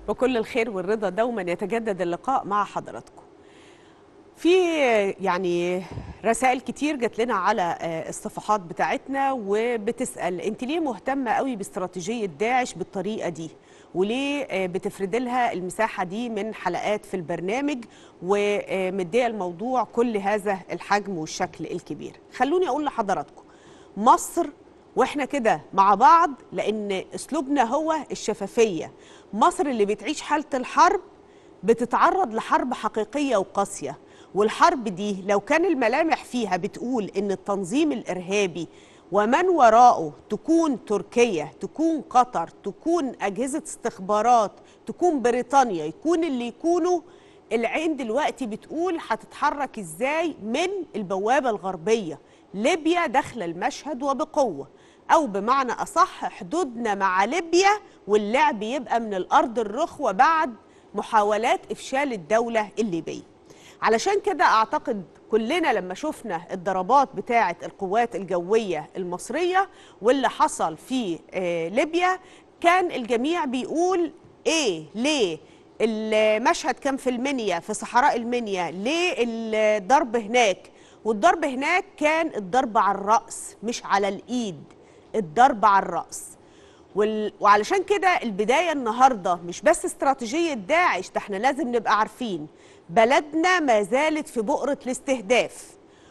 وكل الخير والرضا دوما يتجدد اللقاء مع حضراتكم في يعني رسائل كتير جات لنا على الصفحات بتاعتنا وبتسأل انت ليه مهتمة قوي باستراتيجية داعش بالطريقة دي وليه بتفرد لها المساحة دي من حلقات في البرنامج ومدية الموضوع كل هذا الحجم والشكل الكبير خلوني أقول لحضراتكم مصر واحنا كده مع بعض لأن أسلوبنا هو الشفافية مصر اللي بتعيش حالة الحرب بتتعرض لحرب حقيقية وقاسية والحرب دي لو كان الملامح فيها بتقول ان التنظيم الارهابي ومن وراءه تكون تركيا تكون قطر تكون اجهزه استخبارات تكون بريطانيا يكون اللي يكونوا العين دلوقتي بتقول هتتحرك ازاي من البوابه الغربيه ليبيا داخله المشهد وبقوه او بمعنى اصح حدودنا مع ليبيا واللعب يبقى من الارض الرخوه بعد محاولات افشال الدوله الليبيه علشان كده اعتقد كلنا لما شفنا الضربات بتاعه القوات الجويه المصريه واللي حصل في ليبيا كان الجميع بيقول ايه ليه المشهد كان في المنيا في صحراء المنيا ليه الضرب هناك والضرب هناك كان الضرب على الراس مش على الايد الضرب على الراس وعلشان كده البدايه النهارده مش بس استراتيجيه داعش ده احنا لازم نبقى عارفين بلدنا ما زالت في بؤرة الاستهداف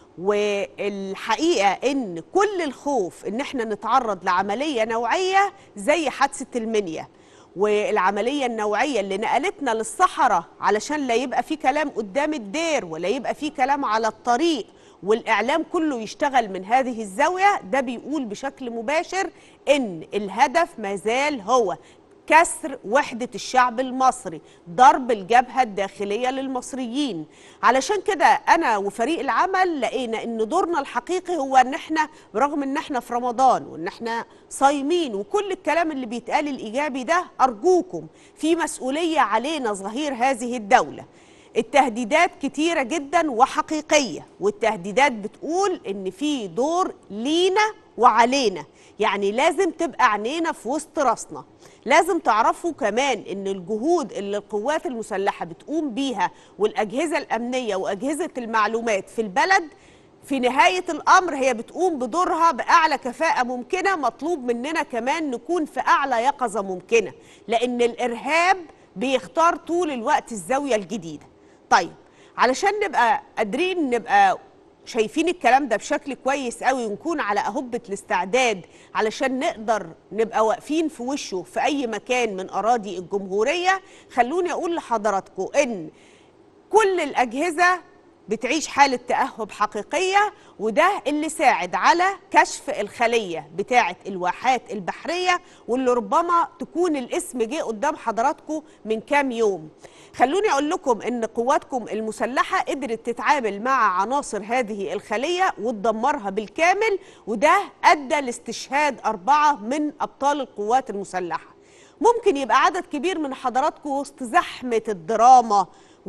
والحقيقة ان كل الخوف ان احنا نتعرض لعملية نوعية زي حادثة المنيا والعملية النوعية اللي نقلتنا للصحراء علشان لا يبقى في كلام قدام الدير ولا يبقى في كلام على الطريق والإعلام كله يشتغل من هذه الزاوية ده بيقول بشكل مباشر إن الهدف ما زال هو كسر وحدة الشعب المصري ضرب الجبهة الداخلية للمصريين علشان كده أنا وفريق العمل لقينا إن دورنا الحقيقي هو إن إحنا برغم إن إحنا في رمضان وإن إحنا صايمين وكل الكلام اللي بيتقال الإيجابي ده أرجوكم في مسؤولية علينا ظهير هذه الدولة التهديدات كتيرة جدا وحقيقية والتهديدات بتقول إن في دور لينا وعلينا يعني لازم تبقى عينينا في وسط راسنا لازم تعرفوا كمان ان الجهود اللي القوات المسلحه بتقوم بيها والاجهزه الامنيه واجهزه المعلومات في البلد في نهايه الامر هي بتقوم بدورها باعلى كفاءه ممكنه مطلوب مننا كمان نكون في اعلى يقظه ممكنه لان الارهاب بيختار طول الوقت الزاويه الجديده طيب علشان نبقى قادرين نبقى شايفين الكلام ده بشكل كويس قوي ونكون على أهبة الاستعداد علشان نقدر نبقى واقفين في وشه في أي مكان من أراضي الجمهورية خلوني أقول لحضراتكم إن كل الأجهزة بتعيش حالة تأهب حقيقية وده اللي ساعد على كشف الخلية بتاعة الواحات البحرية واللي ربما تكون الاسم جه قدام حضراتكم من كام يوم خلوني أقول لكم إن قواتكم المسلحة قدرت تتعامل مع عناصر هذه الخلية وتدمرها بالكامل وده أدى لاستشهاد أربعة من أبطال القوات المسلحة ممكن يبقى عدد كبير من حضراتكم وسط زحمة الدراما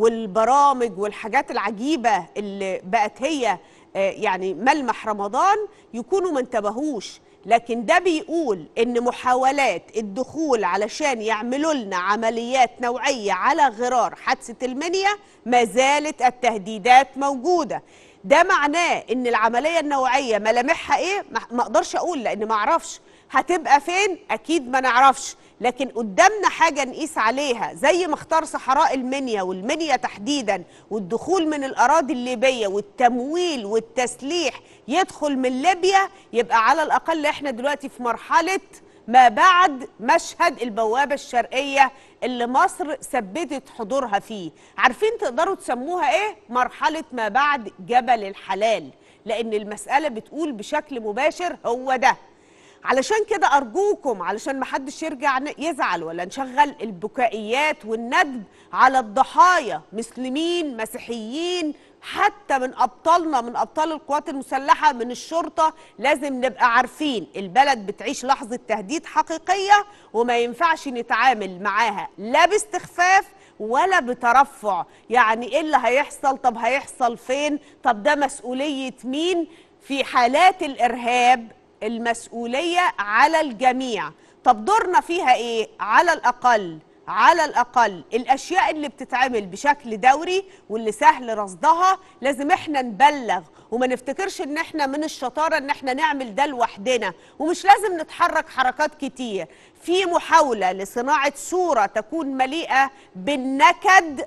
والبرامج والحاجات العجيبة اللي بقت هي يعني ملمح رمضان يكونوا ما انتبهوش لكن ده بيقول ان محاولات الدخول علشان يعملوا لنا عمليات نوعيه على غرار حادثه المنيا ما زالت التهديدات موجوده ده معناه ان العمليه النوعيه ملامحها ايه ما اقدرش اقول لان ما اعرفش هتبقى فين اكيد ما نعرفش لكن قدامنا حاجة نقيس عليها زي ما اختار صحراء المنيا والمنيا تحديدا والدخول من الأراضي الليبية والتمويل والتسليح يدخل من ليبيا يبقى على الأقل احنا دلوقتي في مرحلة ما بعد مشهد البوابة الشرقية اللي مصر ثبتت حضورها فيه عارفين تقدروا تسموها ايه؟ مرحلة ما بعد جبل الحلال لأن المسألة بتقول بشكل مباشر هو ده علشان كده أرجوكم علشان ما حدش يرجع يزعل ولا نشغل البكائيات والندب على الضحايا مسلمين مسيحيين حتى من أبطالنا من أبطال القوات المسلحة من الشرطة لازم نبقى عارفين البلد بتعيش لحظة تهديد حقيقية وما ينفعش نتعامل معاها لا باستخفاف ولا بترفع يعني ايه اللي هيحصل طب هيحصل فين طب ده مسؤولية مين في حالات الإرهاب المسؤولية على الجميع طب دورنا فيها ايه على الأقل على الأقل الأشياء اللي بتتعمل بشكل دوري واللي سهل رصدها لازم احنا نبلغ وما نفتكرش ان احنا من الشطارة ان احنا نعمل ده لوحدنا ومش لازم نتحرك حركات كتير في محاولة لصناعة صورة تكون مليئة بالنكد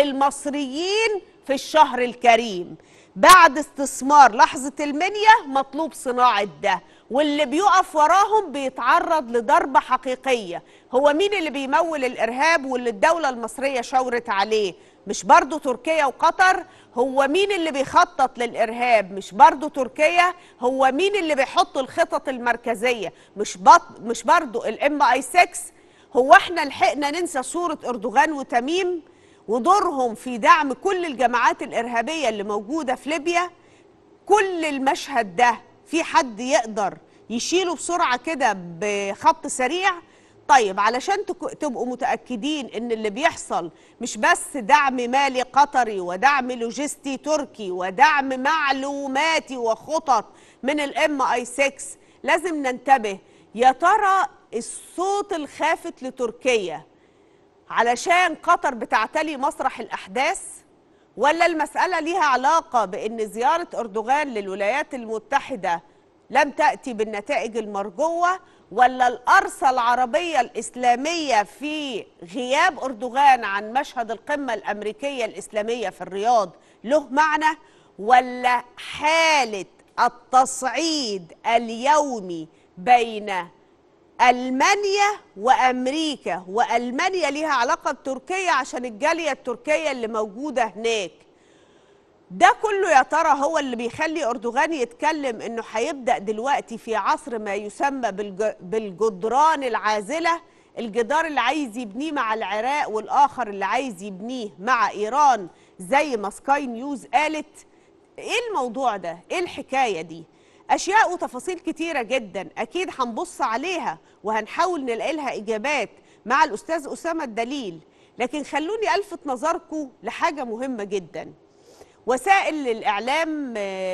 للمصريين في الشهر الكريم بعد استثمار لحظة المنيا مطلوب صناعة ده واللي بيقف وراهم بيتعرض لضربة حقيقية هو مين اللي بيمول الإرهاب واللي الدولة المصرية شاورت عليه مش برضو تركيا وقطر هو مين اللي بيخطط للإرهاب مش برضو تركيا هو مين اللي بيحط الخطط المركزية مش, بط... مش برضو الام اي 6 هو احنا لحقنا ننسى صورة أردوغان وتميم ودورهم في دعم كل الجماعات الإرهابية اللي موجودة في ليبيا كل المشهد ده في حد يقدر يشيله بسرعة كده بخط سريع طيب علشان تبقوا متأكدين ان اللي بيحصل مش بس دعم مالي قطري ودعم لوجستي تركي ودعم معلوماتي وخطط من الام اي 6 لازم ننتبه يا ترى الصوت الخافت لتركيا علشان قطر بتعتلي مسرح الأحداث ولا المسألة ليها علاقة بأن زيارة أردوغان للولايات المتحدة لم تأتي بالنتائج المرجوة ولا الأرصة العربية الإسلامية في غياب أردوغان عن مشهد القمة الأمريكية الإسلامية في الرياض له معنى ولا حالة التصعيد اليومي بين ألمانيا وأمريكا وألمانيا ليها علاقة بتركيا عشان الجالية التركية اللي موجودة هناك ده كله يا ترى هو اللي بيخلي أردوغان يتكلم إنه هيبدأ دلوقتي في عصر ما يسمى بالجدران العازلة الجدار اللي عايز يبنيه مع العراق والآخر اللي عايز يبنيه مع إيران زي ما سكاي نيوز قالت إيه الموضوع ده؟ إيه الحكاية دي؟ اشياء وتفاصيل كتيره جدا اكيد هنبص عليها وهنحاول نلاقي لها اجابات مع الاستاذ اسامه الدليل لكن خلوني الفت نظركم لحاجه مهمه جدا وسائل الاعلام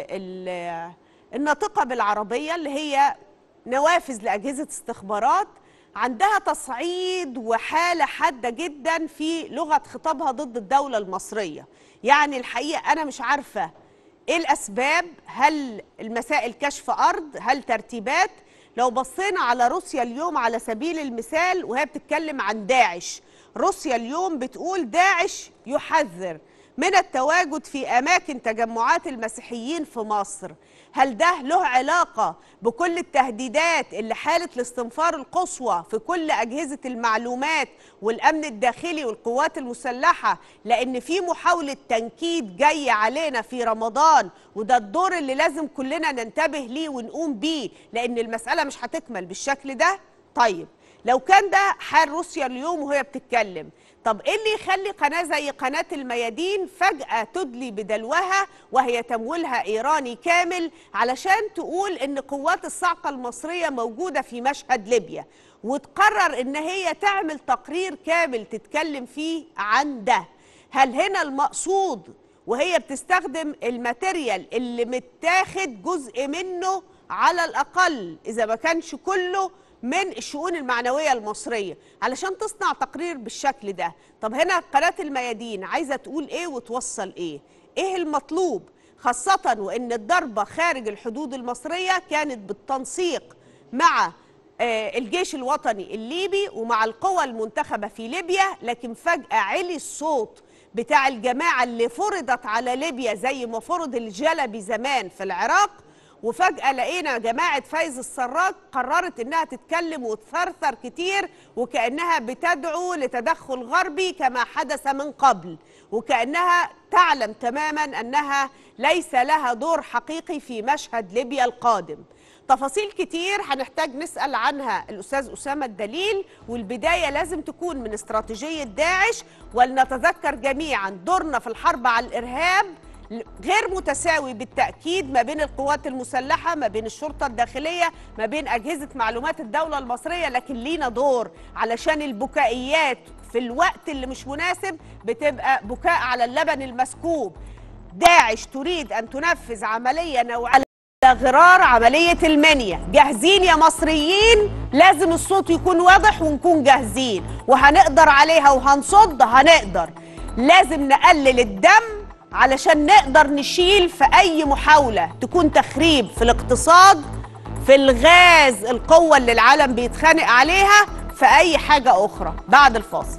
الناطقه بالعربيه اللي هي نوافذ لاجهزه استخبارات عندها تصعيد وحاله حاده جدا في لغه خطابها ضد الدوله المصريه يعني الحقيقه انا مش عارفه ايه الاسباب هل المسائل كشف ارض هل ترتيبات لو بصينا على روسيا اليوم على سبيل المثال وهي بتتكلم عن داعش روسيا اليوم بتقول داعش يحذر من التواجد في اماكن تجمعات المسيحيين في مصر هل ده له علاقه بكل التهديدات اللي حاله الاستنفار القصوى في كل اجهزه المعلومات والامن الداخلي والقوات المسلحه لان في محاوله تنكيد جايه علينا في رمضان وده الدور اللي لازم كلنا ننتبه ليه ونقوم بيه لان المساله مش هتكمل بالشكل ده طيب لو كان ده حال روسيا اليوم وهي بتتكلم طب ايه اللي يخلي قناه زي قناه الميادين فجاه تدلي بدلوها وهي تمويلها ايراني كامل علشان تقول ان قوات الصاعقه المصريه موجوده في مشهد ليبيا وتقرر ان هي تعمل تقرير كامل تتكلم فيه عن ده هل هنا المقصود وهي بتستخدم الماتيريال اللي متاخد جزء منه على الاقل اذا ما كانش كله من الشؤون المعنويه المصريه علشان تصنع تقرير بالشكل ده طب هنا قناه الميادين عايزه تقول ايه وتوصل ايه ايه المطلوب خاصه وان الضربه خارج الحدود المصريه كانت بالتنسيق مع الجيش الوطني الليبي ومع القوى المنتخبه في ليبيا لكن فجاه علي الصوت بتاع الجماعه اللي فرضت على ليبيا زي ما فرض الجلبي زمان في العراق وفجأة لقينا جماعة فايز السراج قررت إنها تتكلم وتثرثر كتير وكأنها بتدعو لتدخل غربي كما حدث من قبل وكأنها تعلم تماما أنها ليس لها دور حقيقي في مشهد ليبيا القادم تفاصيل كتير هنحتاج نسأل عنها الأستاذ أسامة الدليل والبداية لازم تكون من استراتيجية داعش ولنتذكر جميعا دورنا في الحرب على الإرهاب غير متساوي بالتأكيد ما بين القوات المسلحة ما بين الشرطة الداخلية ما بين أجهزة معلومات الدولة المصرية لكن لينا دور علشان البكائيات في الوقت اللي مش مناسب بتبقى بكاء على اللبن المسكوب داعش تريد أن تنفذ عملية نوعية غرار عملية المنيا جاهزين يا مصريين لازم الصوت يكون واضح ونكون جاهزين وهنقدر عليها وهنصد هنقدر لازم نقلل الدم علشان نقدر نشيل في أي محاولة تكون تخريب في الاقتصاد في الغاز القوة اللي العالم بيتخانق عليها في أي حاجة أخرى بعد الفاصل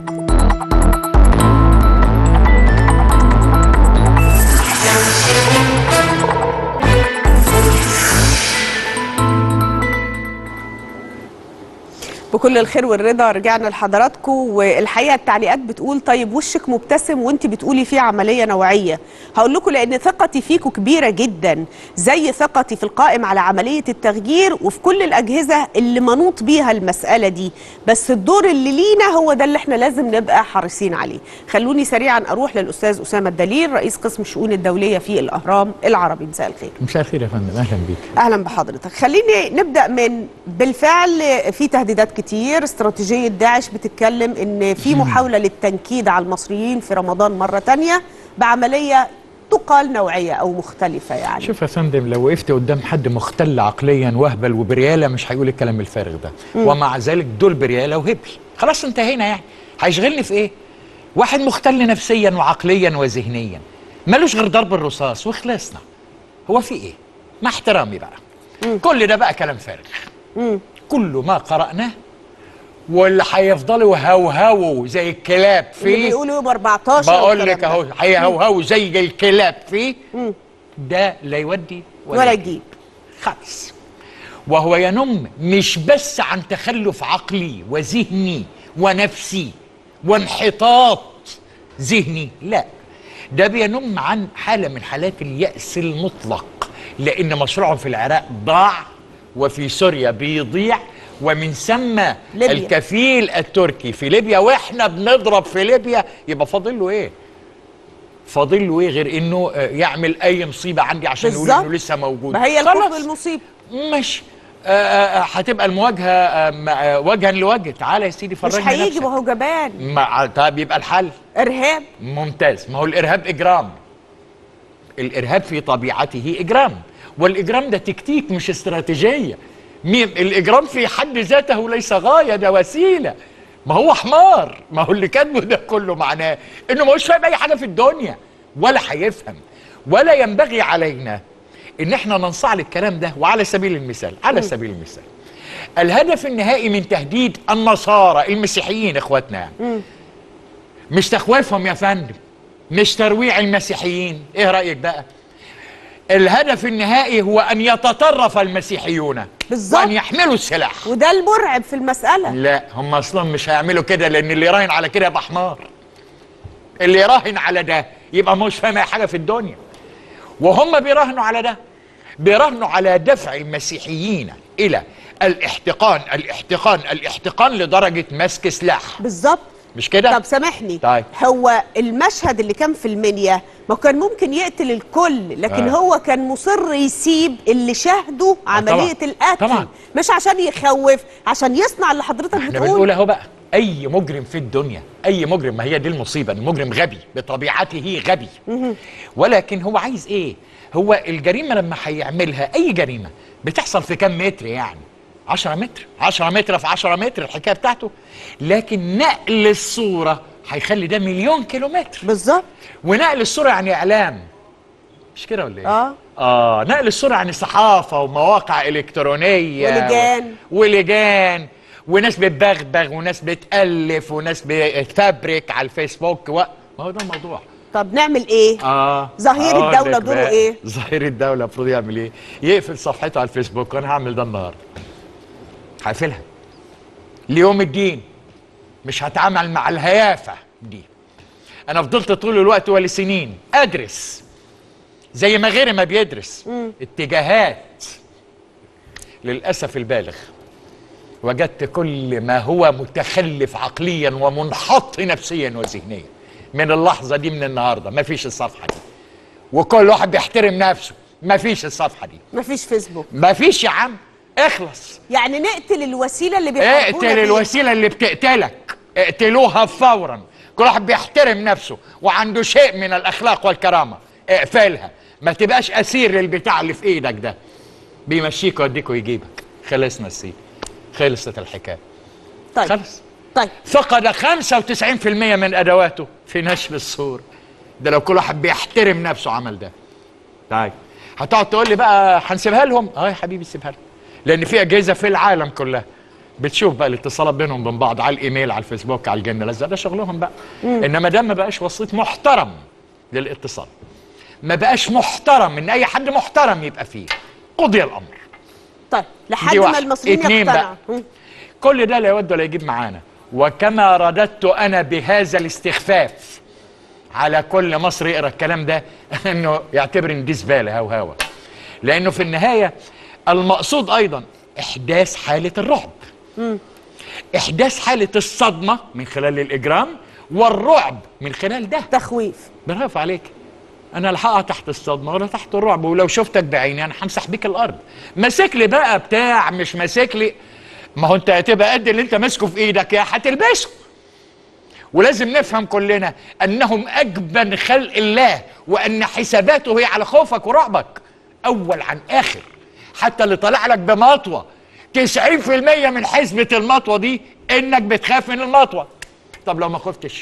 بكل الخير والرضا رجعنا لحضراتكم والحقيقه التعليقات بتقول طيب وشك مبتسم وانت بتقولي فيه عمليه نوعيه هقول لكم لان ثقتي فيكم كبيره جدا زي ثقتي في القائم على عمليه التغيير وفي كل الاجهزه اللي منوط بيها المساله دي بس الدور اللي لينا هو ده اللي احنا لازم نبقى حريصين عليه خلوني سريعا اروح للاستاذ اسامه الدليل رئيس قسم الشؤون الدوليه في الاهرام العربي مساء الخير مساء الخير يا فندم اهلا بيك اهلا بحضرتك خليني نبدا من بالفعل في تهديدات كتير استراتيجيه داعش بتتكلم ان في محاوله للتنكيد على المصريين في رمضان مره تانية بعمليه تقال نوعيه او مختلفه يعني شوف يا فندم لو وقفت قدام حد مختل عقليا وهبل وبرياله مش هيقول الكلام الفارغ ده ومع ذلك دول برياله وهبل خلاص انتهينا يعني هيشغلني في ايه واحد مختل نفسيا وعقليا وذهنيا ملوش غير ضرب الرصاص وخلصنا هو في ايه مع احترامي بقى كل ده بقى كلام فارغ كل ما قرأناه واللي هيفضلوا هوهوا زي الكلاب اللي فيه بيقولوا يوم 14 بقول والكلام لك ده. اهو هيهوهوا زي الكلاب فيه ده لا يودي ولا, ولا يجيب يجيب خالص وهو ينم مش بس عن تخلف عقلي وذهني ونفسي وانحطاط ذهني لا ده بينم عن حالة من حالات اليأس المطلق لأن مشروعهم في العراق ضاع وفي سوريا بيضيع ومن ثم ليبيا. الكفيل التركي في ليبيا واحنا بنضرب في ليبيا يبقى فاضل له ايه؟ فاضل له ايه غير انه آه، يعمل اي مصيبه عندي عشان يقول بالظبط. انه لسه موجود ما هي خلاص. الكفر المصيبه ماشي آه، آه، آه، هتبقى المواجهه آه، مع- آه، وجها لوجه تعالى يا سيدي مش فرجني هيجي نفسك ما هو جبان مع طب يبقى الحل ارهاب ممتاز ما هو الارهاب اجرام الارهاب في طبيعته اجرام والاجرام ده تكتيك مش استراتيجيه مين الاجرام في حد ذاته ليس غايه ده وسيله ما هو حمار ما هو اللي كاتبه ده كله معناه انه مش فاهم اي حاجه في الدنيا ولا هيفهم ولا ينبغي علينا ان احنا ننصاع للكلام ده وعلى سبيل المثال على سبيل المثال الهدف النهائي من تهديد النصارى المسيحيين اخواتنا يعني مش تخويفهم يا فندم مش ترويع المسيحيين ايه رأيك بقى الهدف النهائي هو ان يتطرف المسيحيون بالظبط. وان يحملوا السلاح وده المرعب في المساله لا هم اصلا مش هيعملوا كده لان اللي يراهن على كده يبقى حمار اللي يراهن على ده يبقى مش فاهم اي حاجه في الدنيا وهم بيراهنوا على ده بيراهنوا على دفع المسيحيين الى الاحتقان الاحتقان الاحتقان لدرجه مسك سلاح بالظبط مش كده طب سامحني طيب. هو المشهد اللي كان في المنيا ما كان ممكن يقتل الكل لكن آه. هو كان مصر يسيب اللي شاهدوا عملية طبعاً. القتل طبعاً. مش عشان يخوف عشان يصنع اللي حضرتك احنا بتقول بنقول اهو بقى اي مجرم في الدنيا اي مجرم ما هي دي المصيبه المجرم غبي بطبيعته غبي ولكن هو عايز ايه هو الجريمه لما هيعملها اي جريمه بتحصل في كام متر يعني 10 متر 10 متر في 10 متر الحكايه بتاعته لكن نقل الصوره هيخلي ده مليون كيلومتر بالظبط ونقل الصوره يعني اعلام مش كده ولا ايه اه اه نقل الصورة عن صحافة ومواقع إلكترونية ولجان. و... ولجان وناس بتبغبغ وناس بتألف وناس بتفبرك على الفيسبوك و... ما هو ده الموضوع طب نعمل ايه اه ظهير أقول الدولة لك دوره بقى، إيه؟ ظهير الدولة المفروض يعمل ايه؟ يقفل صفحته على الفيسبوك وانا هعمل ده النهارده هقفلها ليوم الدين مش هتعامل مع الهيافة دي انا فضلت طول الوقت ولسنين ادرس زي ما غيري ما بيدرس اتجاهات للاسف البالغ وجدت كل ما هو متخلف عقليا ومنحط نفسيا وذهنيا من اللحظه دي من النهارده ما فيش الصفحه دي وكل واحد بيحترم نفسه ما فيش الصفحه دي مفيش فيسبوك ما فيش يا عم اخلص يعني نقتل الوسيله اللي بيحاربونا اقتل بيها. الوسيله اللي بتقتلك اقتلوها فورا كل واحد بيحترم نفسه وعنده شيء من الاخلاق والكرامه اقفلها ما تبقاش اسير للبتاع اللي في ايدك ده بيمشيك ويوديك ويجيبك خلصنا السيد خلصت الحكايه طيب خلص طيب فقد 95% من ادواته في نشر الصور ده لو كل واحد بيحترم نفسه عمل ده طيب هتقعد تقول لي بقى هنسيبها لهم اه يا حبيبي سيبها لهم لان في اجهزه في العالم كلها بتشوف بقى الاتصالات بينهم وبين بعض على الايميل على الفيسبوك على الجن لزق ده شغلهم بقى انما ده ما بقاش وسيط محترم للاتصال ما بقاش محترم ان اي حد محترم يبقى فيه قضي الامر طيب لحد دي ما واحد. المصريين اتنين يقتنعوا بقى. مم. كل ده لا يود ولا يجيب معانا وكما رددت انا بهذا الاستخفاف على كل مصري يقرا الكلام ده انه يعتبر ان دي زباله هو هوا لانه في النهايه المقصود ايضا احداث حاله الرعب احداث حاله الصدمه من خلال الاجرام والرعب من خلال ده تخويف برافو عليك انا لا هقع تحت الصدمه ولا تحت الرعب ولو شفتك بعيني انا همسح بيك الارض ماسك لي بقى بتاع مش ماسك لي ما هو انت هتبقى قد اللي انت ماسكه في ايدك يا هتلبسه ولازم نفهم كلنا انهم اجبن خلق الله وان حساباته هي على خوفك ورعبك اول عن اخر حتى اللي طلع لك بمطوه 90% من حسبه المطوه دي انك بتخاف من المطوه طب لو ما خفتش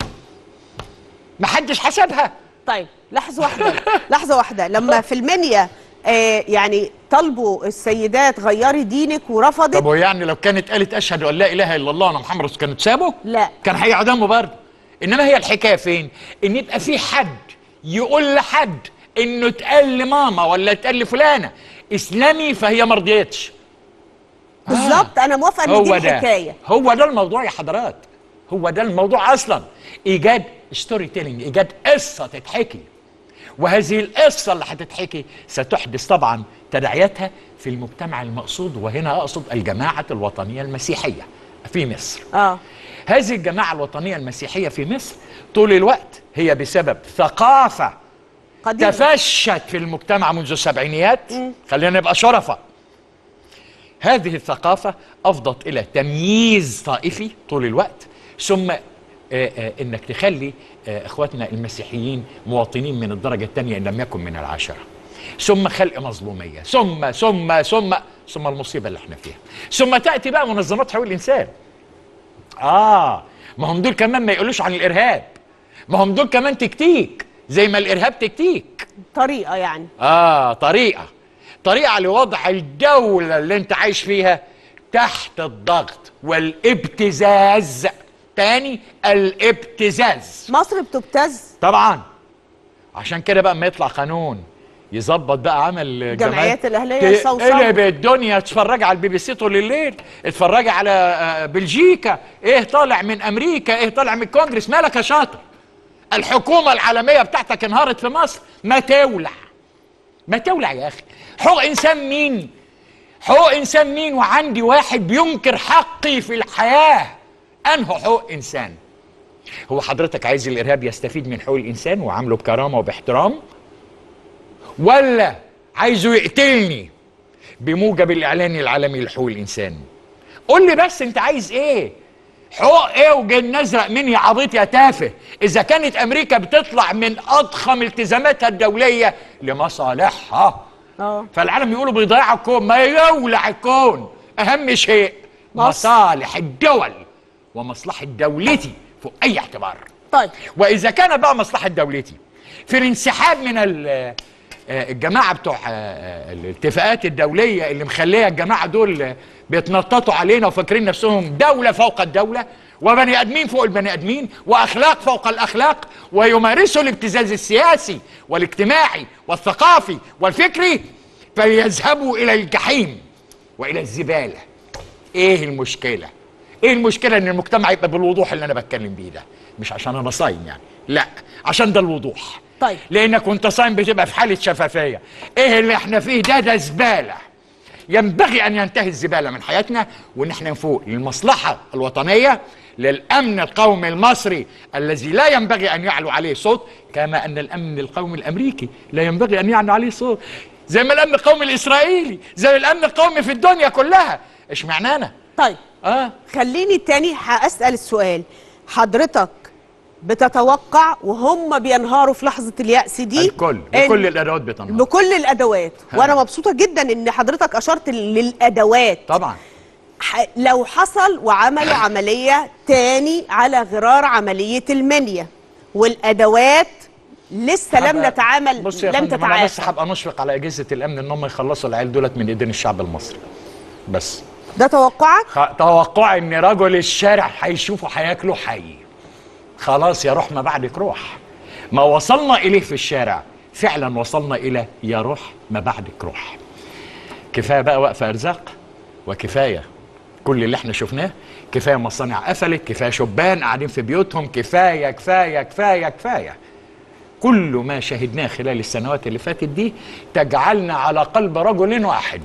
ما حدش حسبها طيب لحظه واحده لحظه واحده لما في المنيا آه يعني طلبوا السيدات غيري دينك ورفضت طب ويعني لو كانت قالت اشهد ان لا اله الا الله انا محمد رسول كانت سابه؟ لا. كان هيعدمه برضه انما هي الحكايه فين؟ ان يبقى في حد يقول لحد انه اتقال لماما ولا اتقال لفلانه اسلامي فهي ما رضيتش بالظبط انا موافقه ان دي هو ده الحكايه هو ده الموضوع يا حضرات هو ده الموضوع اصلا ايجاد ستوري تيلينج ايجاد قصه تتحكي وهذه القصه اللي هتتحكي ستحدث طبعا تداعياتها في المجتمع المقصود وهنا اقصد الجماعه الوطنيه المسيحيه في مصر اه هذه الجماعه الوطنيه المسيحيه في مصر طول الوقت هي بسبب ثقافه قديم تفشت في المجتمع منذ السبعينيات خلينا نبقى شرفة هذه الثقافة أفضت إلى تمييز طائفي طول الوقت ثم آه، آه، انك تخلي آه، اخواتنا المسيحيين مواطنين من الدرجه الثانيه ان لم يكن من العاشره ثم خلق مظلوميه ثم ثم ثم ثم المصيبه اللي احنا فيها ثم تاتي بقى منظمات حقوق الانسان اه ما هم دول كمان ما يقولوش عن الارهاب ما هم دول كمان تكتيك زي ما الارهاب تكتيك طريقه يعني اه طريقه طريقه لوضع الدوله اللي انت عايش فيها تحت الضغط والابتزاز تاني الابتزاز مصر بتبتز طبعا عشان كده بقى ما يطلع قانون يظبط بقى عمل الجمعيات الأهلية ت- يصوصوا. قلب الدنيا اتفرجي على البي بي سي طول الليل اتفرجي على آه، بلجيكا ايه طالع من امريكا ايه طالع من الكونجرس مالك يا شاطر الحكومه العالميه بتاعتك انهارت في مصر ما تولع ما تولع يا اخي حقوق انسان مين حقوق انسان مين وعندي واحد بينكر حقي في الحياه انه حقوق انسان هو حضرتك عايز الارهاب يستفيد من حقوق الانسان وعامله بكرامه وباحترام ولا عايزه يقتلني بموجب الاعلان العالمي لحقوق الانسان قول لي بس انت عايز ايه حقوق ايه وجن ازرق مين يا عبيط يا تافه اذا كانت امريكا بتطلع من اضخم التزاماتها الدوليه لمصالحها اه فالعالم يقولوا بيضيع الكون ما يولع الكون اهم شيء مصر. مصالح الدول ومصلحه دولتي فوق اي اعتبار طيب واذا كان بقى مصلحه دولتي في الانسحاب من ال- آه، الجماعه بتوع آه، الاتفاقات الدوليه اللي مخليه الجماعه دول آه، بيتنططوا علينا وفاكرين نفسهم دوله فوق الدوله وبني ادمين فوق البني ادمين واخلاق فوق الاخلاق ويمارسوا الابتزاز السياسي والاجتماعي والثقافي والفكري فليذهبوا الى الجحيم والى الزباله ايه المشكله ايه المشكله ان المجتمع يبقى بالوضوح اللي انا بتكلم بيه ده مش عشان انا صايم يعني لا عشان ده الوضوح طيب. لانك وانت صايم بتبقى في حاله شفافيه ايه اللي احنا فيه ده ده زباله ينبغي ان ينتهي الزباله من حياتنا وان احنا نفوق للمصلحه الوطنيه للامن القومي المصري الذي لا ينبغي ان يعلو عليه صوت كما ان الامن القومي الامريكي لا ينبغي ان يعلو عليه صوت زي ما الامن القومي الاسرائيلي زي الامن القومي في الدنيا كلها اشمعنى انا طيب اه خليني تاني هسأل السؤال حضرتك بتتوقع وهم بينهاروا في لحظه اليأس دي الكل إن- بكل الادوات بتنهار بكل الادوات ها. وانا مبسوطه جدا ان حضرتك اشرت للادوات طبعا ح- لو حصل وعملوا عمليه تاني على غرار عمليه المنيا والادوات لسه لم هبقى- نتعامل بص يا لم فندم انا بس تتعافى هبقى مشفق على اجهزه الامن ان هم يخلصوا العيال دولت من ايدين الشعب المصري بس ده توقعك خ- توقعي ان رجل الشارع هيشوفوا هياكلوا حي خلاص يا روح ما بعدك روح ما وصلنا اليه في الشارع فعلا وصلنا الى يا روح ما بعدك روح كفايه بقى وقف ارزاق وكفايه كل اللي احنا شفناه كفايه مصانع قفلت كفايه شبان قاعدين في بيوتهم كفايه كفايه كفايه كفايه كل ما شهدناه خلال السنوات اللي فاتت دي تجعلنا على قلب رجل واحد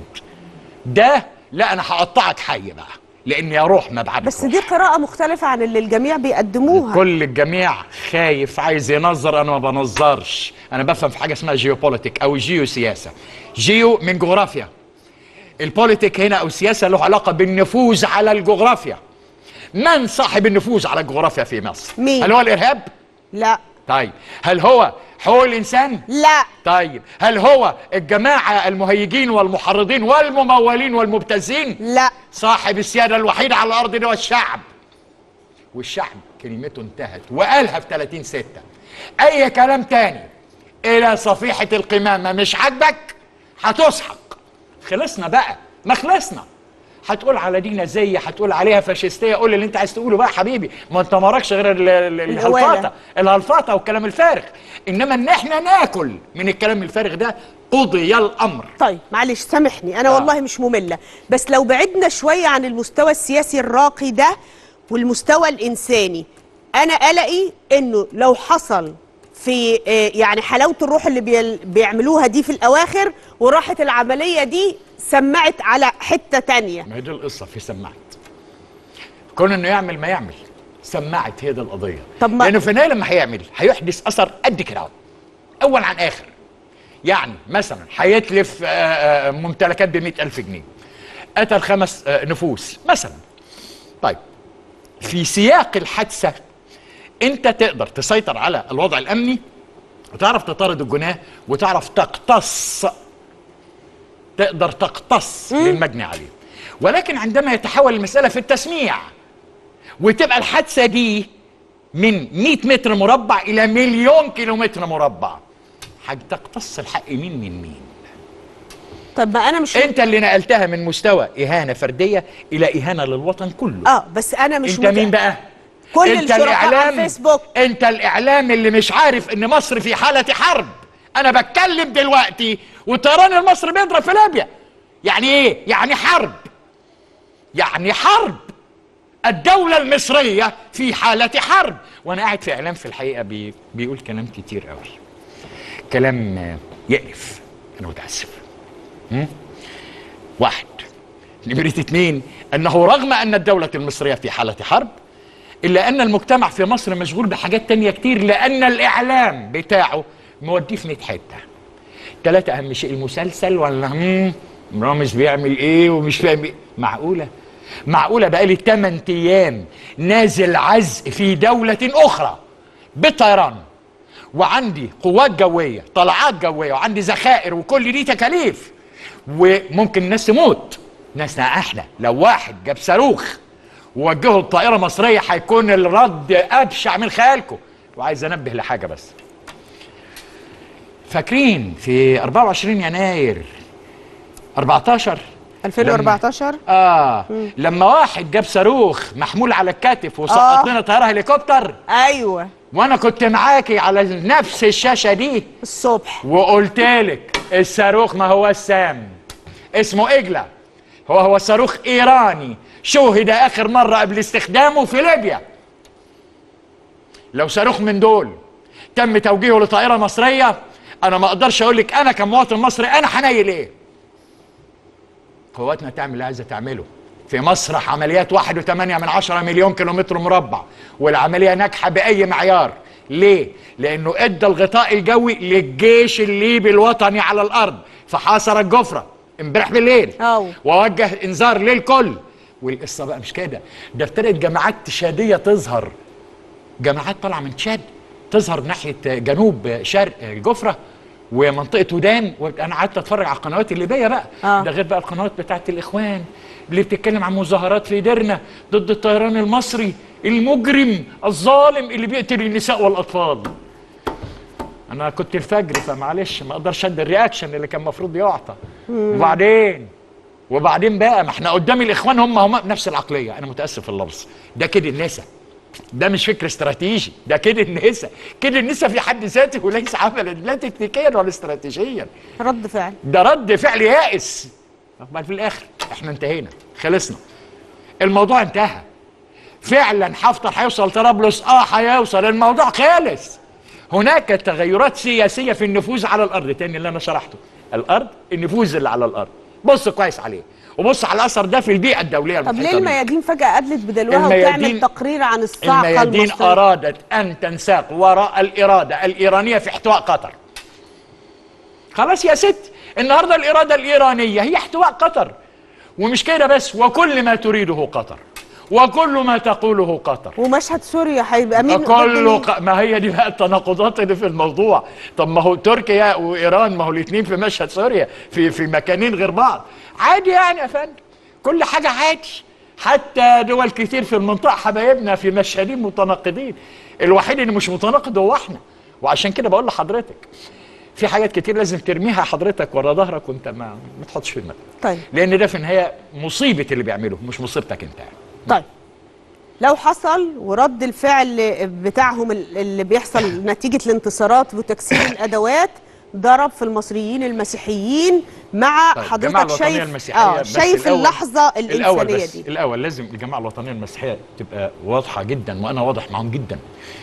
ده لا انا هقطعك حي بقى لان يا روح ما بعدك بس روح. دي قراءه مختلفه عن اللي الجميع بيقدموها كل الجميع خايف عايز ينظر انا ما بنظرش انا بفهم في حاجه اسمها جيوبوليتيك او جيو سياسه جيو من جغرافيا البوليتيك هنا او السياسه له علاقه بالنفوذ على الجغرافيا من صاحب النفوذ على الجغرافيا في مصر مين؟ هل هو الارهاب لا طيب هل هو حقوق الانسان لا طيب هل هو الجماعه المهيجين والمحرضين والممولين والمبتزين لا صاحب السيادة الوحيد على الأرض ده هو الشعب والشعب كلمته انتهت وقالها في 30 ستة أي كلام تاني إلى صفيحة القمامة مش عاجبك هتسحق خلصنا بقى ما خلصنا هتقول على دي نازية هتقول عليها فاشيستية قول اللي انت عايز تقوله بقى حبيبي ما انت مراكش غير ال- ال- الهوالة. الهلفاطة الهلفاطة والكلام الفارغ انما ان احنا ناكل من الكلام الفارغ ده قضي الامر طيب معلش سامحني انا آه. والله مش ممله بس لو بعدنا شويه عن المستوى السياسي الراقي ده والمستوى الانساني انا قلقي انه لو حصل في آه، يعني حلاوه الروح اللي بيل- بيعملوها دي في الاواخر وراحت العمليه دي سمعت على حته تانية ما هي دي القصه في سماعت كون انه يعمل ما يعمل سماعت هي دي القضيه طب ما- لانه في النهايه لما هيعمل هيحدث اثر قد كده اهو اول عن اخر يعني مثلا هيتلف آه، آه، ممتلكات ب ألف جنيه قتل خمس آه، نفوس مثلا طيب في سياق الحادثه انت تقدر تسيطر على الوضع الامني وتعرف تطارد الجناه وتعرف تقتص تقدر تقتص للمجني عليه ولكن عندما يتحول المسألة في التسميع وتبقى الحادثة دي من 100 متر مربع إلى مليون كيلومتر مربع هتقتص الحق مين من مين طب ما انا مش انت اللي نقلتها من مستوى إهانة فردية إلى إهانة للوطن كله اه بس انا مش انت مين مت- بقى كل انت الشركاء على الإعلام الفيسبوك. انت الاعلام اللي مش عارف ان مصر في حالة حرب انا بتكلم دلوقتي والطيران المصري بيضرب في ليبيا يعني ايه يعني حرب يعني حرب الدولة المصرية في حالة حرب وانا قاعد في اعلام في الحقيقة بي بيقول كلام كتير قوي كلام آه، يقرف انا متاسف هم؟ واحد نمرة اتنين انه رغم ان الدولة المصرية في حالة حرب الا ان المجتمع في مصر مشغول بحاجات تانية كتير لان الاعلام بتاعه موديه في 100 حته ثلاثة اهم شيء المسلسل ولا هم رامز بيعمل ايه ومش فاهم ايه معقولة معقولة بقالي 8 ايام نازل عزق في دولة اخرى بالطيران وعندي قوات جوية طلعات جوية وعندي ذخائر وكل دي تكاليف وممكن الناس تموت ناسنا احنا لو واحد جاب صاروخ ووجهه الطائرة مصرية هيكون الرد أبشع من خيالكم وعايز أنبه لحاجة بس فاكرين في 24 يناير 14 2014 اه لما واحد جاب صاروخ محمول على الكتف وسقط آه. لنا طياره هليكوبتر ايوه وانا كنت معاكي على نفس الشاشه دي الصبح وقلت لك الصاروخ ما هو السام اسمه إجلة هو هو صاروخ إيراني شوهد آخر مرة قبل استخدامه في ليبيا لو صاروخ من دول تم توجيهه لطائرة مصرية أنا ما أقدرش أقول لك أنا كمواطن مصري أنا هنيل إيه قواتنا تعمل اللي عايزة تعمله في مسرح عمليات واحد وثمانية من عشرة مليون كيلومتر مربع والعملية ناجحة بأي معيار ليه؟ لأنه إدى الغطاء الجوي للجيش الليبي الوطني على الأرض فحاصر الجفرة امبارح بالليل أو. ووجه إنذار للكل والقصة بقى مش كده ده ابتدت جماعات تشادية تظهر جماعات طالعه من تشاد تظهر ناحيه جنوب شرق الجفره ومنطقه ودان وانا قعدت اتفرج على القنوات الليبيه بقى آه. ده غير بقى القنوات بتاعت الاخوان اللي بتتكلم عن مظاهرات في ديرنا ضد الطيران المصري المجرم الظالم اللي بيقتل النساء والاطفال انا كنت الفجر فمعلش ما اقدرش ادي الرياكشن اللي كان المفروض يعطى وبعدين وبعدين بقى ما احنا قدام الاخوان هم هم نفس العقليه انا متاسف في اللفظ ده كده النسا ده مش فكر استراتيجي ده كده النسا كده النسا في حد ذاته وليس عملا لا تكتيكيا ولا استراتيجيا رد فعل ده رد فعل يائس بعد في الاخر احنا انتهينا خلصنا الموضوع انتهى فعلا حفتر هيوصل طرابلس اه هيوصل الموضوع خالص هناك تغيرات سياسيه في النفوذ على الارض تاني اللي انا شرحته الارض النفوذ اللي على الارض بص كويس عليه وبص على الاثر ده في البيئه الدوليه طب المحيطة ليه بيه. الميادين فجأة أدلت بدلوها الميادين- وتعمل تقرير عن الصاعقة الميادين المصرية أرادت أن تنساق وراء الإرادة الإيرانية في احتواء قطر خلاص يا ست النهاردة الإرادة الإيرانية هي احتواء قطر ومش كده بس وكل ما تريده قطر وكل ما تقوله قطر ومشهد سوريا هيبقى مين ضد كله مين؟ ق... ما هي دي بقى التناقضات اللي في الموضوع طب ما هو تركيا وايران ما هو الاثنين في مشهد سوريا في في مكانين غير بعض عادي يعني يا فندم كل حاجه عادي حتى دول كتير في المنطقه حبايبنا في مشهدين متناقضين الوحيد اللي مش متناقض هو احنا وعشان كده بقول لحضرتك في حاجات كتير لازم ترميها حضرتك ورا ظهرك وانت ما ما تحطش في دماغك طيب لان ده في النهايه مصيبه اللي بيعمله مش مصيبتك انت يعني. طيب لو حصل ورد الفعل بتاعهم ال- اللي بيحصل نتيجة الانتصارات وتكسير الأدوات ضرب في المصريين المسيحيين مع طيب، الجماعة حضرتك الوطنية شايف المسيحية اه بس شايف الأول- اللحظة الأول الإنسانية بس دي الأول لازم الجماعة الوطنية المسيحية تبقى واضحة جدا وأنا واضح معهم جدا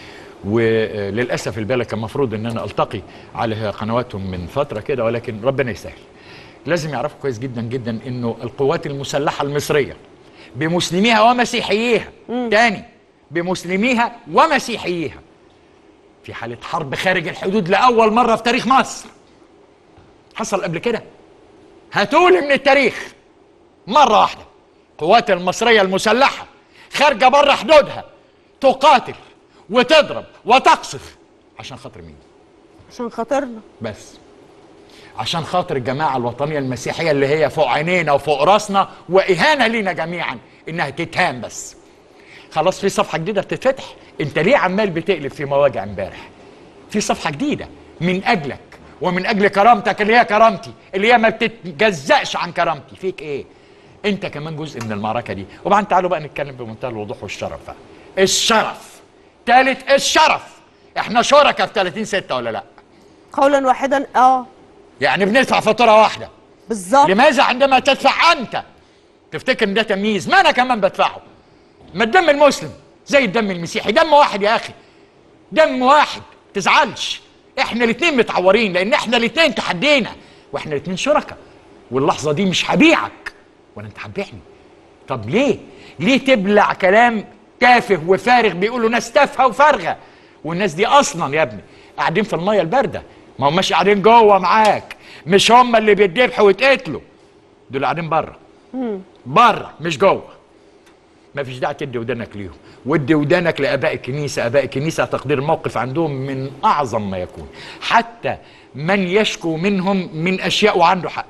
وللأسف البالة كان المفروض إن أنا ألتقي على قنواتهم من فترة كده ولكن ربنا يسهل لازم يعرفوا كويس جدا جدا إنه القوات المسلحة المصرية بمسلميها ومسيحييها تاني بمسلميها ومسيحييها في حالة حرب خارج الحدود لأول مرة في تاريخ مصر حصل قبل كده هاتولي من التاريخ مرة واحدة القوات المصرية المسلحة خارجة بره حدودها تقاتل وتضرب وتقصف عشان خاطر مين؟ عشان خاطرنا بس عشان خاطر الجماعة الوطنية المسيحية اللي هي فوق عينينا وفوق راسنا وإهانة لينا جميعا إنها تتهان بس خلاص في صفحة جديدة بتتفتح أنت ليه عمال بتقلب في مواجع امبارح في صفحة جديدة من أجلك ومن أجل كرامتك اللي هي كرامتي اللي هي ما بتتجزأش عن كرامتي فيك إيه أنت كمان جزء من المعركة دي وبعدين تعالوا بقى نتكلم بمنتهى الوضوح والشرف بقى الشرف تالت الشرف احنا شركاء في 30 6 ولا لا قولا واحدا اه يعني بندفع فاتوره واحده بالظبط لماذا عندما تدفع انت تفتكر ان ده تمييز ما انا كمان بدفعه ما الدم المسلم زي الدم المسيحي دم واحد يا اخي دم واحد تزعلش احنا الاثنين متعورين لان احنا الاثنين تحدينا واحنا الاثنين شركاء واللحظه دي مش هبيعك ولا انت هتبيعني طب ليه ليه تبلع كلام تافه وفارغ بيقولوا ناس تافهه وفارغه والناس دي اصلا يا ابني قاعدين في الميه البارده ما هماش قاعدين جوه معاك مش هم اللي بيتذبحوا ويتقتلوا دول قاعدين بره بره مش جوه ما فيش داعي تدي ودانك ليهم ودي ودانك لاباء الكنيسه اباء الكنيسه تقدير الموقف عندهم من اعظم ما يكون حتى من يشكو منهم من اشياء وعنده حق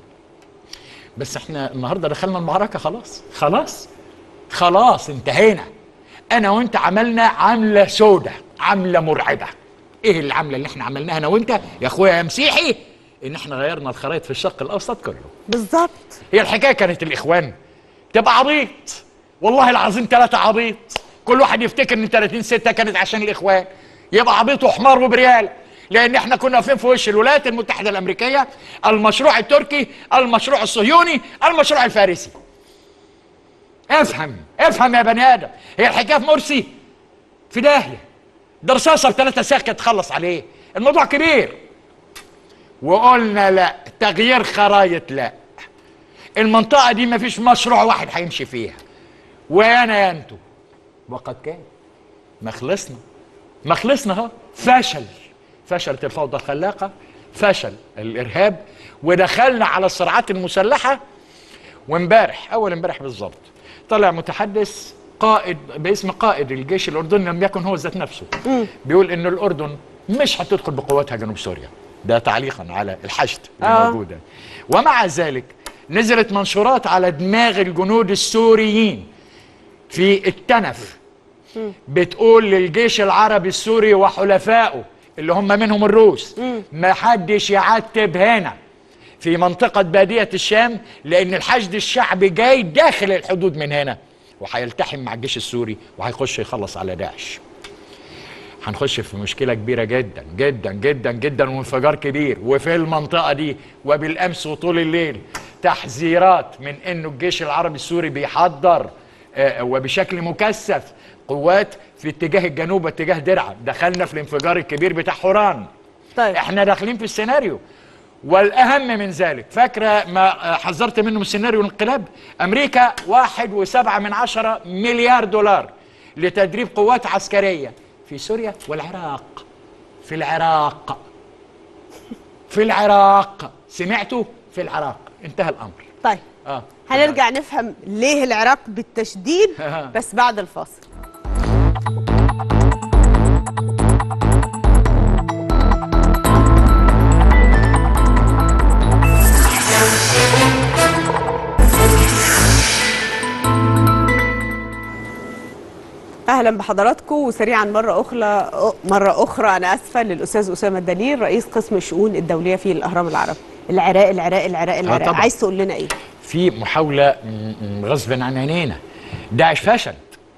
بس احنا النهارده دخلنا المعركه خلاص خلاص خلاص انتهينا انا وانت عملنا عمله سودة عمله مرعبه ايه العمله اللي احنا عملناها انا وانت يا اخويا يا مسيحي ان احنا غيرنا الخرائط في الشرق الاوسط كله بالظبط هي الحكايه كانت الاخوان تبقى عبيط والله العظيم ثلاثة عبيط كل واحد يفتكر ان 30 6 كانت عشان الاخوان يبقى عبيط وحمار وبريال لان احنا كنا واقفين في وش الولايات المتحده الامريكيه المشروع التركي المشروع الصهيوني المشروع الفارسي افهم افهم يا بني ادم هي الحكايه في مرسي في داهيه ده رصاصه بثلاثه ساخ تخلص عليه الموضوع كبير وقلنا لا تغيير خرايط لا المنطقه دي مفيش مشروع واحد هيمشي فيها وانا يا انتو وقد كان ما خلصنا ما خلصنا اهو فشل فشلت الفوضى الخلاقه فشل الارهاب ودخلنا على الصراعات المسلحه وامبارح اول امبارح بالظبط طلع متحدث قائد باسم قائد الجيش الاردني لم يكن هو ذات نفسه بيقول ان الاردن مش هتدخل بقواتها جنوب سوريا ده تعليقا على الحشد اللي آه. موجوده ومع ذلك نزلت منشورات على دماغ الجنود السوريين في التنف بتقول للجيش العربي السوري وحلفائه اللي هم منهم الروس ما حدش يعتب هنا في منطقة بادية الشام لأن الحشد الشعبي جاي داخل الحدود من هنا وهيلتحم مع الجيش السوري وهيخش يخلص على داعش هنخش في مشكلة كبيرة جدا جدا جدا جدا وانفجار كبير وفي المنطقة دي وبالأمس وطول الليل تحذيرات من انه الجيش العربي السوري بيحضر آه، وبشكل مكثف قوات في اتجاه الجنوب واتجاه درعا دخلنا في الانفجار الكبير بتاع حوران طيب احنا داخلين في السيناريو والاهم من ذلك فاكره ما آه، حذرت منه من سيناريو الانقلاب امريكا واحد وسبعة من عشرة مليار دولار لتدريب قوات عسكريه في سوريا والعراق في العراق في العراق سمعتوا في العراق انتهى الامر طيب اه هنرجع نفهم ليه العراق بالتشديد بس بعد الفاصل اهلا بحضراتكم وسريعا مره اخرى مره اخرى انا اسفه للاستاذ اسامه الدليل رئيس قسم الشؤون الدوليه في الاهرام العربي العراق العراق العراق العراق طبعاً. عايز تقول لنا ايه في محاولة م- م- غصب عن عينينا داعش فشل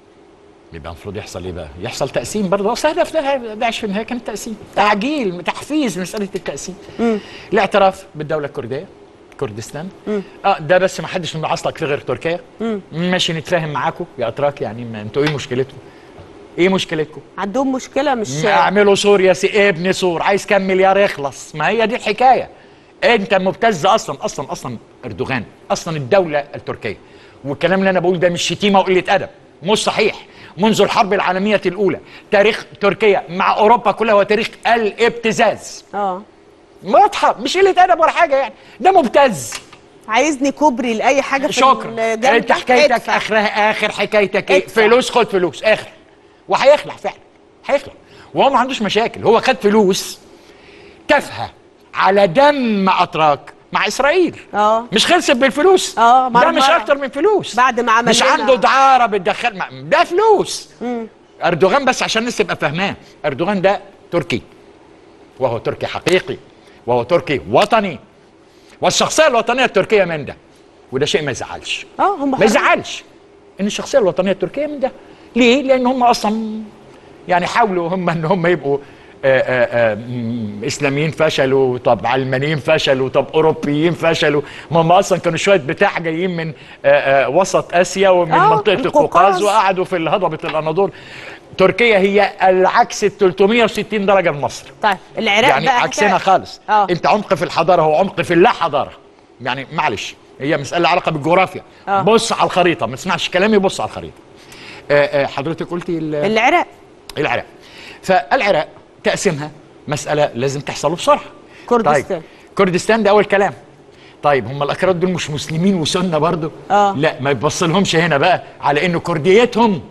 يبقى المفروض يحصل ايه بقى؟ يحصل تقسيم برضه اصل هدف ده- داعش في النهايه كان تقسيم تعجيل تحفيز مساله التقسيم الاعتراف بالدوله الكرديه كردستان اه ده بس ما حدش من عصلك فيه غير تركيا ماشي نتفاهم معاكم يا اتراك يعني ما انتوا ايه مشكلتكم؟ ايه مشكلتكم؟ عندهم مشكله مش اعملوا سوريا سي ابني سور عايز كام مليار يخلص ما هي دي الحكايه انت مبتز اصلا اصلا اصلا اردوغان اصلا الدوله التركيه والكلام اللي انا بقول ده مش شتيمه وقله ادب مش صحيح منذ الحرب العالميه الاولى تاريخ تركيا مع اوروبا كلها هو تاريخ الابتزاز اه واضحه مش قله ادب ولا حاجه يعني ده مبتز عايزني كوبري لاي حاجه في شكرا الجنب انت حكايتك ادفع. اخرها اخر حكايتك ايه ادفع. فلوس خد فلوس اخر وهيخلع فعلا هيخلع وهو ما عندوش مشاكل هو خد فلوس تافهه على دم اتراك مع اسرائيل اه مش خلصت بالفلوس اه، ده مش مرمرة. اكتر من فلوس بعد ما عمل مش لنا- عنده دعاره بتدخل ما- ده فلوس اردوغان بس عشان الناس تبقى فاهماه اردوغان ده تركي وهو تركي حقيقي وهو تركي وطني والشخصيه الوطنيه التركيه من ده وده شيء ما يزعلش اه هم ما حرين. يزعلش ان الشخصيه الوطنيه التركيه من ده ليه لان هم اصلا يعني حاولوا هم ان هم يبقوا آآ آآ م- اسلاميين فشلوا طب علمانيين فشلوا طب اوروبيين فشلوا ما هم اصلا كانوا شويه بتاع جايين من آآ وسط اسيا ومن آه، منطقه القوقاز. القوقاز وقعدوا في هضبه الاناضول تركيا هي العكس ال 360 درجه لمصر طيب العراق يعني بقى عكسنا حكاية- خالص اه انت عمق في الحضاره هو عمق في اللا حضاره يعني معلش هي مساله علاقه بالجغرافيا آه. بص على الخريطه ما تسمعش كلامي بص على الخريطه آه، آه، حضرتك قلتي ال- العراق العراق فالعراق تقسيمها مساله لازم تحصل بسرعه كردستان. طيب كردستان ده اول كلام طيب هم الاكراد دول مش مسلمين وسنه برضو آه. لا ما يبصلهمش هنا بقى على انه كرديتهم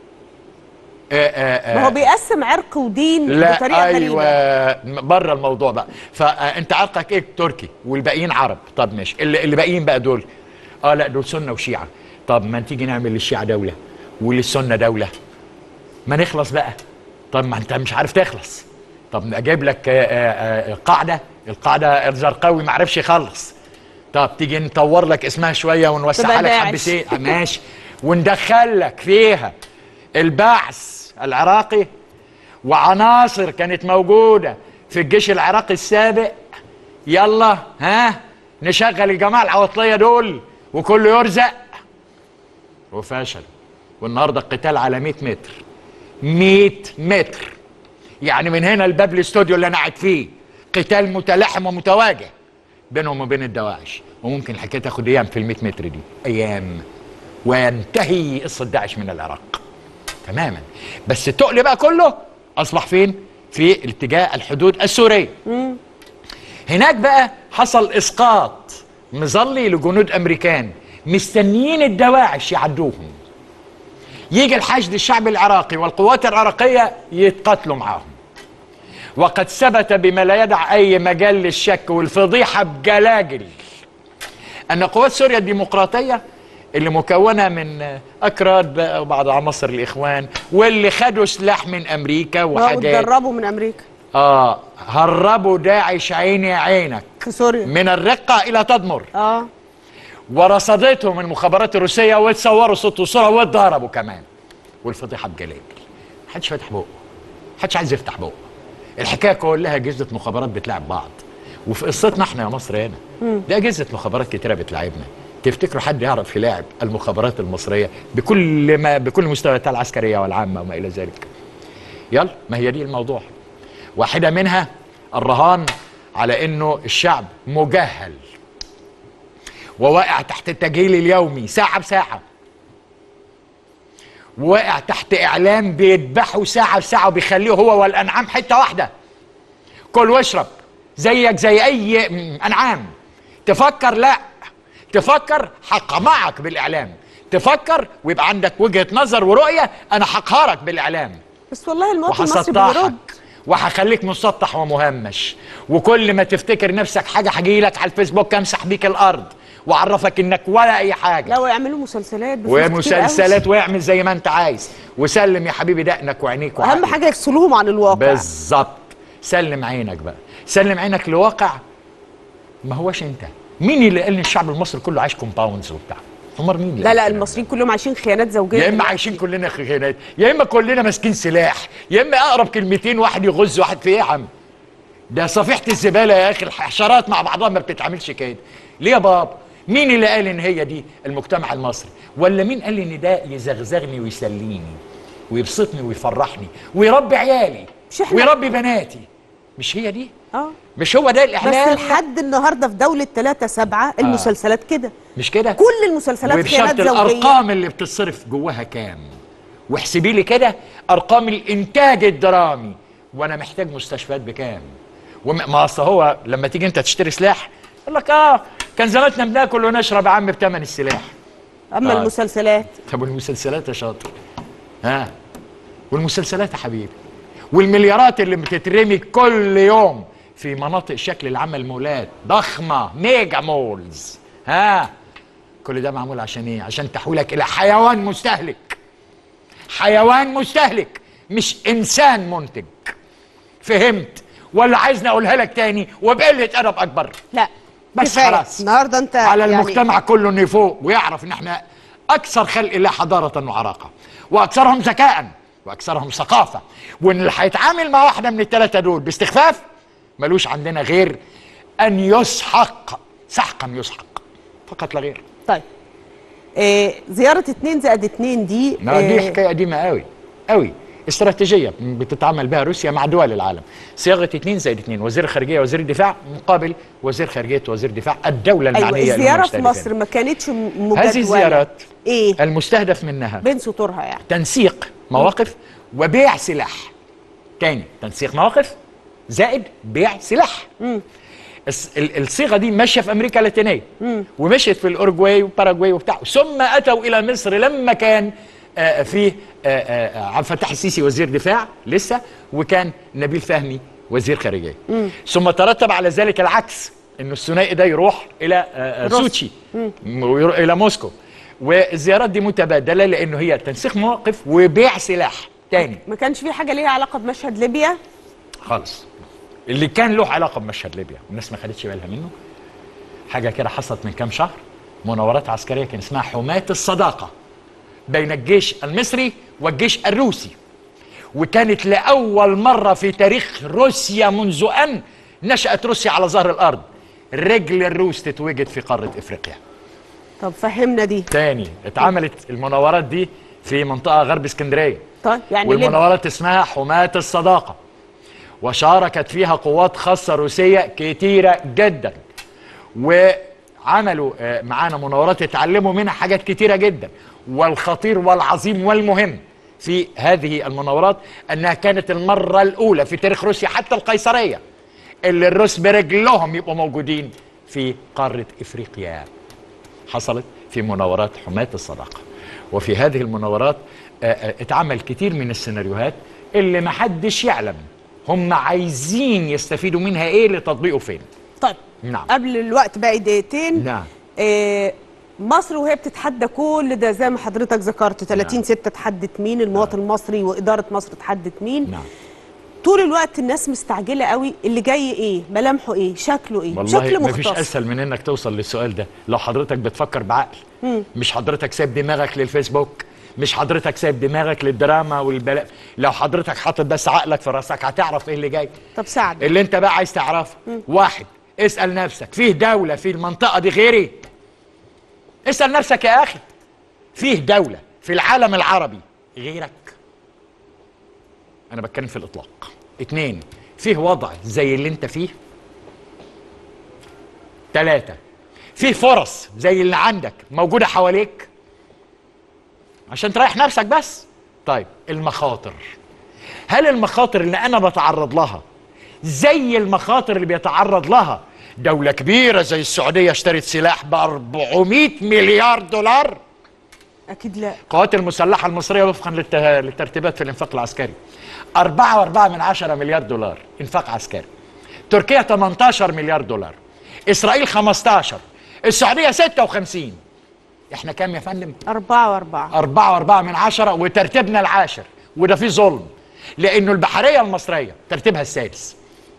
آه، آه، آه، ما هو بيقسم عرق ودين لا بطريقه غريبه ايوه بره الموضوع بقى فانت عرقك ايه تركي والباقيين عرب طب ماشي اللي, اللي باقيين بقى دول اه لا دول سنه وشيعه طب ما تيجي نعمل للشيعه دوله وللسنه دوله ما نخلص بقى طب ما انت مش عارف تخلص طب اجيب لك آه، آه، آه، قاعده القاعده الزرقاوي ما عرفش يخلص طب تيجي نطور لك اسمها شويه ونوسعها تبقى لك داعش. حبتين آه، ماشي وندخل لك فيها البعث العراقي وعناصر كانت موجودة في الجيش العراقي السابق يلا ها نشغل الجماعة العواطلية دول وكله يرزق وفشل والنهارده القتال على 100 متر 100 متر يعني من هنا لباب الاستوديو اللي انا قاعد فيه قتال متلاحم ومتواجه بينهم وبين الدواعش وممكن الحكايه تاخد ايام في ال 100 متر دي ايام وينتهي قصه داعش من العراق تماما بس التقل بقى كله اصبح فين في اتجاه الحدود السوريه هناك بقى حصل اسقاط مظلي لجنود امريكان مستنيين الدواعش يعدوهم يجي الحشد الشعبي العراقي والقوات العراقيه يتقاتلوا معاهم وقد ثبت بما لا يدع اي مجال للشك والفضيحه بجلاجل ان قوات سوريا الديمقراطيه اللي مكونه من اكراد بقى وبعض عناصر الاخوان واللي خدوا سلاح من امريكا وحاجات واتدربوا من امريكا اه هربوا داعش عيني عينك في سوريا من الرقه الى تدمر اه ورصدتهم المخابرات الروسيه وتصوروا صوت وصوره واتضربوا كمان والفضيحه بجلاجل محدش فاتح بقه محدش عايز يفتح بقه الحكايه كلها اجهزه مخابرات بتلعب بعض وفي قصتنا احنا يا مصر هنا ده اجهزه مخابرات كتيره بتلعبنا تفتكروا حد يعرف يلاعب المخابرات المصريه بكل ما بكل مستوياتها العسكريه والعامه وما الى ذلك يلا ما هي دي الموضوع واحده منها الرهان على انه الشعب مجهل وواقع تحت التجهيل اليومي ساعة بساعة واقع تحت إعلام بيذبحه ساعة بساعة وبيخليه هو والأنعام حتة واحدة كل واشرب زيك زي أي م- أنعام تفكر لا تفكر هقمعك بالإعلام تفكر ويبقى عندك وجهة نظر ورؤية أنا هقهرك بالإعلام بس والله المواطن المصري بيرد وهسطحك وهخليك مسطح ومهمش وكل ما تفتكر نفسك حاجه هجي لك على الفيسبوك امسح بيك الارض واعرفك انك ولا اي حاجه لا ويعملوا مسلسلات بفلوس كتير قوي. ومسلسلات واعمل زي ما انت عايز وسلم يا حبيبي دقنك وعينيك اهم وعقلك. حاجه يفصلوهم عن الواقع بالظبط سلم عينك بقى سلم عينك لواقع ما هوش انت مين اللي قال ان الشعب المصري كله عايش كومباوندز وبتاع امال مين اللي لا قال لا الكلام ده؟ المصريين كلهم عايشين خيانات زوجيه يا اما عايشين كلنا خيانات يا اما كلنا ماسكين سلاح يا اما اقرب كلمتين واحد يغز واحد في ايه يا عم ده صفيحه الزباله يا اخي الحشرات مع بعضها ما بتتعاملش كده ليه يا بابا مين اللي قال ان هي دي المجتمع المصري ولا مين قال ان ده يزغزغني ويسليني ويبسطني ويفرحني ويربي عيالي مش إحنا- ويربي بناتي مش هي دي اه مش هو ده بس الاحلام لحد النهارده في دوله 3 7 المسلسلات كده مش كده كل المسلسلات خيانات وبشرط زوجيه الارقام اللي بتصرف جواها كام واحسبي لي كده ارقام الانتاج الدرامي وانا محتاج مستشفيات بكام وما ما اصل هو لما تيجي انت تشتري سلاح يقول لك اه كان زماننا بناكل ونشرب يا عم بثمن السلاح اما آه. المسلسلات طب والمسلسلات يا شاطر ها والمسلسلات يا حبيبي والمليارات اللي بتترمي كل يوم في مناطق شكل العمل مولات ضخمه ميجا مولز ها كل ده معمول عشان ايه عشان تحويلك الى حيوان مستهلك حيوان مستهلك مش انسان منتج فهمت ولا عايزني اقولها لك تاني وبقله ادب اكبر لا بس كفاية. خلاص. النهارده انت على يعني المجتمع كله انه يفوق ويعرف ان احنا اكثر خلق الله حضاره وعراقه واكثرهم ذكاء واكثرهم ثقافه وان اللي هيتعامل مع واحده من الثلاثه دول باستخفاف ملوش عندنا غير ان يسحق سحقا يسحق فقط لا غير طيب آه زياره 2 زائد 2 دي ما دي آه، حكايه قديمه قوي قوي استراتيجيه بتتعامل بها روسيا مع دول العالم صياغه 2 زائد 2 وزير الخارجيه وزير الدفاع مقابل وزير خارجيه وزير دفاع الدوله ايوه المعنيه الزياره في المختلفين. مصر ما كانتش م- مجدوله هذه الزيارات ايه المستهدف منها بين سطورها يعني تنسيق مواقف وبيع سلاح تاني تنسيق مواقف زائد بيع سلاح الس- ال- الصيغه دي ماشيه في امريكا اللاتينيه ومشيت في الاورجواي وباراجواي وبتاع ثم اتوا الى مصر لما كان آه، فيه آه، آه، عبد الفتاح السيسي وزير دفاع لسه وكان نبيل فهمي وزير خارجيه ثم ترتب على ذلك العكس انه الثنائي ده يروح الى آه، آه، روسيا. سوتشي ويروح الى موسكو والزيارات دي متبادله لانه هي تنسيق مواقف وبيع سلاح تاني ما كانش في حاجه ليها علاقه بمشهد ليبيا خالص اللي كان له علاقه بمشهد ليبيا والناس ما خدتش بالها منه حاجه كده حصلت من كام شهر مناورات عسكريه كان اسمها حماة الصداقه بين الجيش المصري والجيش الروسي وكانت لاول مره في تاريخ روسيا منذ ان نشات روسيا على ظهر الارض رجل الروس تتوجد في قاره افريقيا طب فهمنا دي تاني اتعملت المناورات دي في منطقه غرب اسكندريه طيب يعني ليبيا والمناورات اسمها حماة الصداقة وشاركت فيها قوات خاصة روسية كتيرة جدا وعملوا آه، معانا مناورات اتعلموا منها حاجات كتيرة جدا والخطير والعظيم والمهم في هذه المناورات انها كانت المرة الاولى في تاريخ روسيا حتى القيصرية اللي الروس برجلهم يبقوا موجودين في قارة افريقيا حصلت في مناورات حماة الصداقة وفي هذه المناورات آه، آه، اتعمل كتير من السيناريوهات اللي محدش يعلم هم عايزين يستفيدوا منها ايه لتطبيقه فين طيب نعم. قبل الوقت باقي دقيقتين نعم. آه مصر وهي بتتحدى كل ده زي ما حضرتك ذكرت 30 نعم. 6 تحدت مين المواطن المصري واداره مصر تحدت مين نعم طول الوقت الناس مستعجله قوي اللي جاي ايه ملامحه ايه شكله ايه والله شكل مفيش مختص اسهل من انك توصل للسؤال ده لو حضرتك بتفكر بعقل مش حضرتك سايب دماغك للفيسبوك مش حضرتك سايب دماغك للدراما والبلاء لو حضرتك حاطط بس عقلك في راسك هتعرف ايه اللي جاي طب ساعد اللي انت بقى عايز تعرفه واحد اسال نفسك فيه دوله في المنطقه دي غيري اسال نفسك يا اخي فيه دوله في العالم العربي غيرك انا بتكلم في الاطلاق اتنين فيه وضع زي اللي انت فيه تلاتة فيه فرص زي اللي عندك موجودة حواليك عشان تريح نفسك بس طيب المخاطر هل المخاطر اللي انا بتعرض لها زي المخاطر اللي بيتعرض لها دولة كبيرة زي السعودية اشترت سلاح ب 400 مليار دولار اكيد لا القوات المسلحة المصرية وفقا للت- للترتيبات في الانفاق العسكري 4.4 من عشرة مليار دولار انفاق عسكري تركيا 18 مليار دولار اسرائيل 15 السعودية 56 احنا كام يا فندم؟ أربعة وأربعة أربعة وأربعة من عشرة وترتيبنا العاشر وده فيه ظلم لأنه البحرية المصرية ترتيبها السادس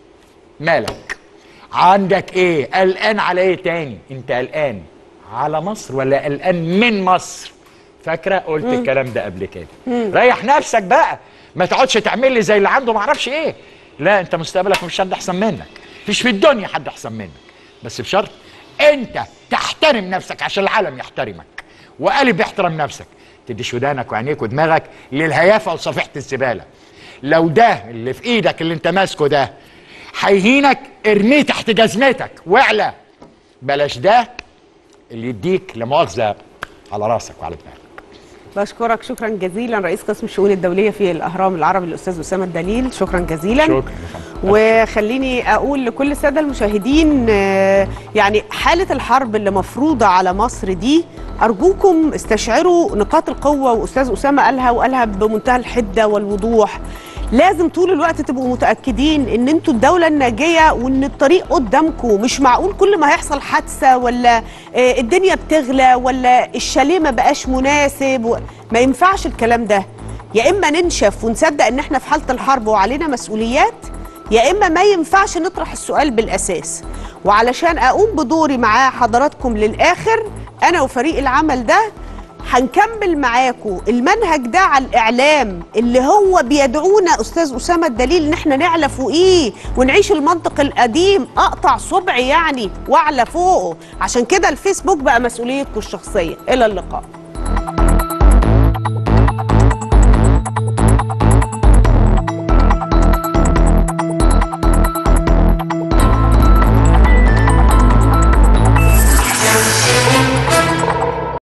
مالك عندك ايه قلقان على ايه تاني انت قلقان على مصر ولا قلقان من مصر فاكره قلت الكلام ده قبل كده ريح نفسك بقى ما تقعدش تعمل لي زي اللي عنده معرفش ايه لا انت مستقبلك مفيش حد احسن منك مفيش في الدنيا حد احسن منك بس بشرط انت تحترم نفسك عشان العالم يحترمك وقالب يحترم نفسك تديش ودانك وعينيك ودماغك للهيافه وصفيحه الزباله لو ده اللي في ايدك اللي انت ماسكه ده هيهينك ارميه تحت جزمتك واعلى بلاش ده اللي يديك لمؤاخذه على راسك وعلى دماغك بشكرك شكرا جزيلا رئيس قسم الشؤون الدولية في الأهرام العربي الأستاذ أسامة الدليل شكرا جزيلا شكرا يا فندم. وخليني اقول لكل الساده المشاهدين آه، يعني حاله الحرب اللي مفروضه على مصر دي ارجوكم استشعروا نقاط القوه واستاذ اسامه قالها وقالها بمنتهى الحده والوضوح لازم طول الوقت تبقوا متاكدين ان انتوا الدوله الناجيه وان الطريق قدامكم مش معقول كل ما هيحصل حادثه ولا آه، الدنيا بتغلى ولا الشاليه ما بقاش مناسب و- ما ينفعش الكلام ده يا اما ننشف ونصدق ان احنا في حاله الحرب وعلينا مسؤوليات يا اما ما ينفعش نطرح السؤال بالاساس وعلشان اقوم بدوري مع حضراتكم للاخر انا وفريق العمل ده هنكمل معاكم المنهج ده على الاعلام اللي هو بيدعونا استاذ اسامه الدليل ان احنا نعلى فوقيه ونعيش المنطق القديم اقطع صبعي يعني واعلى فوقه عشان كده الفيسبوك بقى مسؤوليتكم الشخصيه الى اللقاء